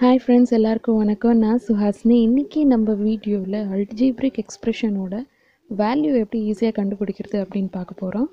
Hi friends எல்லாருக்கும் வணக்கம் நான் சுஹாசினி இன்றைக்கி நம்ம வீடியோவில் அல்ஜிப்ரிக் எக்ஸ்பிரஷனோட வேல்யூ எப்படி ஈஸியாக கண்டுபிடிக்கிறது அப்படின்னு பார்க்க போகிறோம்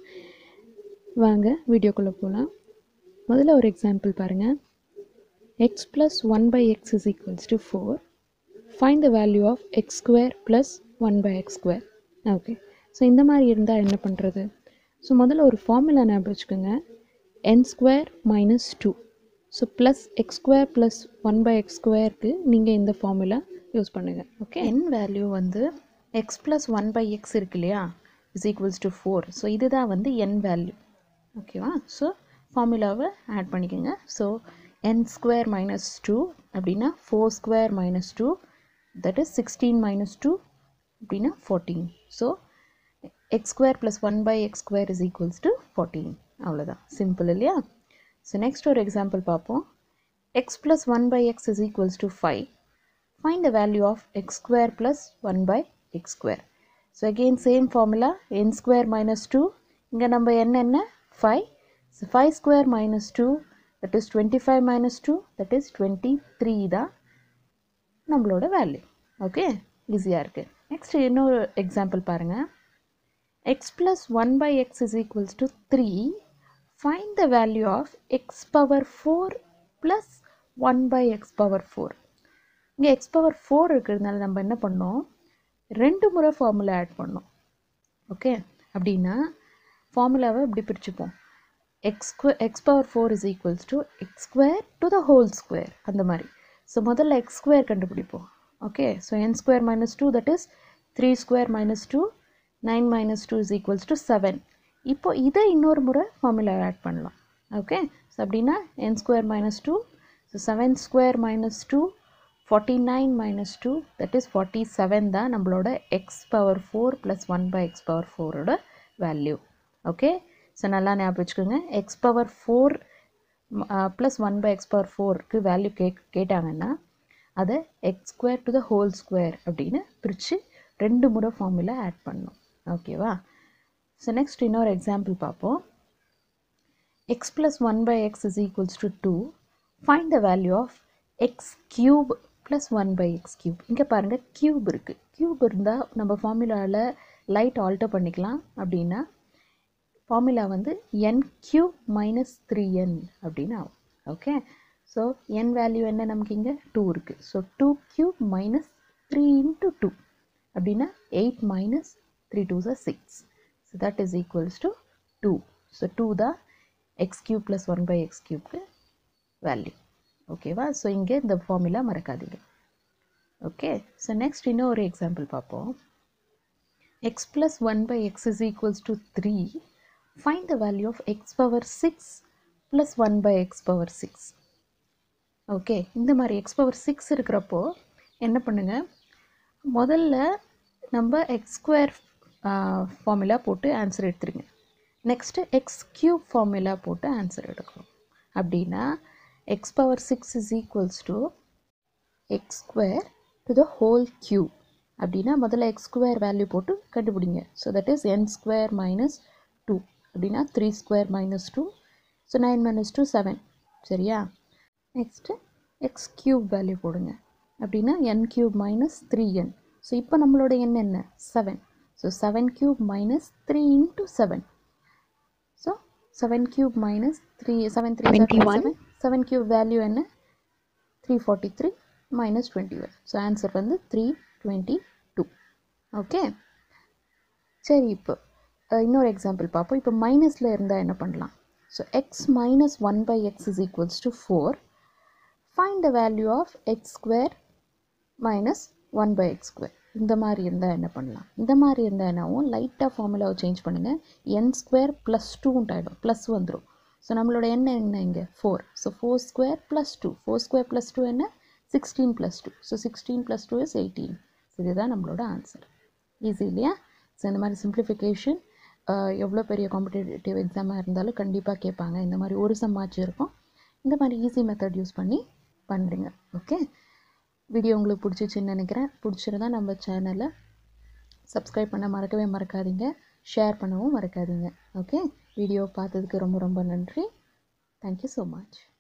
வாங்க வீடியோக்குள்ளே போகலாம் முதல்ல ஒரு எக்ஸாம்பிள் பாருங்கள் x plus one by x is equals to four find the value of x square plus one by x square okay so இந்த மாதிரி இருந்தால் என்ன பண்ணுறது ஸோ முதல்ல ஒரு ஃபார்முலா ஞாபகம் வச்சுக்கோங்க n square minus two so plus x square plus one by x ஸ்கொயருக்கு நீங்கள் இந்த ஃபார்முலா யூஸ் பண்ணுங்கள் ஓகே என் வேல்யூ வந்து x plus one by x இருக்கு இல்லையா is equals to four so இதுதான் வந்து என் வேல்யூ ஓகேவா ஸோ ஃபார்முலாவை ஆட் பண்ணிக்கோங்க so n square minus two அப்படின்னா four square minus two that is sixteen minus two அப்படின்னா fourteen so x square plus one by x square is equals to fourteen அவ்வளோதான் simple இல்லையா so next ஒரு example பார்ப்போம் x plus one by x is equals to five find the value of x square plus 1 by x square. So again same formula n square minus 2 இங்க நம்ம n என்ன 5 so 5 square minus 2 that is 25 minus 2 that is 23 தான் நம்மளோட value okay ஈஸியாக இருக்கு next இன்னொரு example பாருங்க x plus one by x is equals to three find the value of x power four plus one by x power four இங்கே x power four இருக்கிறதுனால நம்ம என்ன பண்ணோம் ரெண்டு முறை ஃபார்முலா ஆட் பண்ணோம் ஓகே அப்படின்னா ஃபார்முலாவை இப்படி பிரிச்சுப்போம் x x power four is equals to x square to the whole square அந்த மாதிரி ஸோ முதல்ல எக்ஸ் ஸ்கொயர் கண்டுபிடிப்போம் okay so n square minus two that is three square minus two nine minus two is equals to seven இப்போ இதை இன்னொரு முறை formula add பண்ணலாம் okay so அப்படின்னா n square minus two so seven square minus two forty nine minus two that is forty seven தான் நம்மளோட x power four plus one by x power ஃபோரோட value okay so நல்லா ஞாபகம் வச்சுக்கோங்க x power four plus one by x power ஃபோருக்கு value கே கேட்டாங்கன்னா அதை x square to the whole square அப்படின்னு பிரித்து ரெண்டு முறை ஃபார்முலா ஆட் பண்ணணும் ஓகேவா ஸோ நெக்ஸ்ட் இன்னொரு எக்ஸாம்பிள் பார்ப்போம் x plus one by x is equals to two find the value of x cube plus one by x cube இங்கே பாருங்கள் கியூப் இருக்குது கியூப் இருந்தால் நம்ம ஃபார்முலாவில் லைட் ஆல்டர் பண்ணிக்கலாம் அப்படின்னா ஃபார்முலா வந்து n cube minus three n அப்படின்னு ஆகும் ஓகே ஸோ என் வேல்யூ என்ன நமக்கு இங்கே டூ இருக்குது so two cube minus three into two அப்படின்னா எயிட் மைனஸ் த்ரீ டூ சார் six so that is equals to two so two தான் x cube plus one by x கியூப்க்கு வேல்யூ ஓகேவா so இங்கே இந்த ஃபார்முலா மறக்காதீங்க ஓகே ஸோ நெக்ஸ்ட் இன்னும் ஒரு எக்ஸாம்பிள் பார்ப்போம் x plus one by x is equals to three find the value of x power six plus one by x power six okay இந்த மாதிரி எக்ஸ் பவர் சிக்ஸ் இருக்கிறப்போ என்ன பண்ணுங்கள் முதல்ல நம்ம எக்ஸ் ஸ்கொயர் ஃபார்முலா போட்டு ஆன்சர் எடுத்துருங்க நெக்ஸ்ட்டு எக்ஸ் கியூப் ஃபார்முலா போட்டு ஆன்சர் எடுக்கணும் அப்படின்னா x power 6 is equals to x square to the whole cube அப்படின்னா முதல்ல எக்ஸ் ஸ்கொயர் வேல்யூ போட்டு கண்டுபிடிங்க so that is n square minus two அப்படின்னா three square minus two so nine minus two seven சரியா next x cube value போடுங்க அப்படின்னா n cube minus three n so இப்போ நம்மளோட எண் என்ன seven so seven cube minus three into seven so seven cube minus three seven three twenty one seven cube value என்ன three forty three minus twenty one so answer வந்து three twenty two okay சரி இப்போ இன்னொரு example பார்ப்போம் இப்போ மைனஸில் இருந்தால் என்ன பண்ணலாம் so x minus one by x is equals to four find the value of x square minus one by x square இந்த மாதிரி இருந்தால் என்ன பண்ணலாம் இந்த மாதிரி இருந்தால் என்னாவும் லைட்டாக ஃபார்முலாவை சேஞ்ச் பண்ணுங்கள் என் ஸ்கொயர் ப்ளஸ் டூன்ட்டு ஆகிடும் ப்ளஸ் வந்துடும் ஸோ நம்மளோட என்ன என்ன இங்கே four so four square plus two four square plus two என்ன sixteen plus two so sixteen plus two is eighteen so இதுதான் நம்மளோட ஆன்சர் ஈஸி இல்லையா ஸோ இந்த மாதிரி சிம்பிளிஃபிகேஷன் எவ்வளோ பெரிய காம்படிட்டிவ் எக்ஸாமாக இருந்தாலும் கண்டிப்பாக கேட்பாங்க இந்த மாதிரி ஒரு சம்மாச்சு இருக்கும் இந்த மாதிரி ஈஸி மெத்தட் யூஸ் பண்ணி பண்ணுறீங்க ஓகே வீடியோ உங்களுக்கு பிடிச்சிச்சின்னு நினைக்கிறேன் பிடிச்சிருந்தா நம்ம சேனலை சப்ஸ்கிரைப் பண்ண மறக்கவே மறக்காதீங்க ஷேர் பண்ணவும் மறக்காதீங்க ஓகே வீடியோ பார்த்ததுக்கு ரொம்ப ரொம்ப நன்றி தேங்க்யூ ஸோ மச்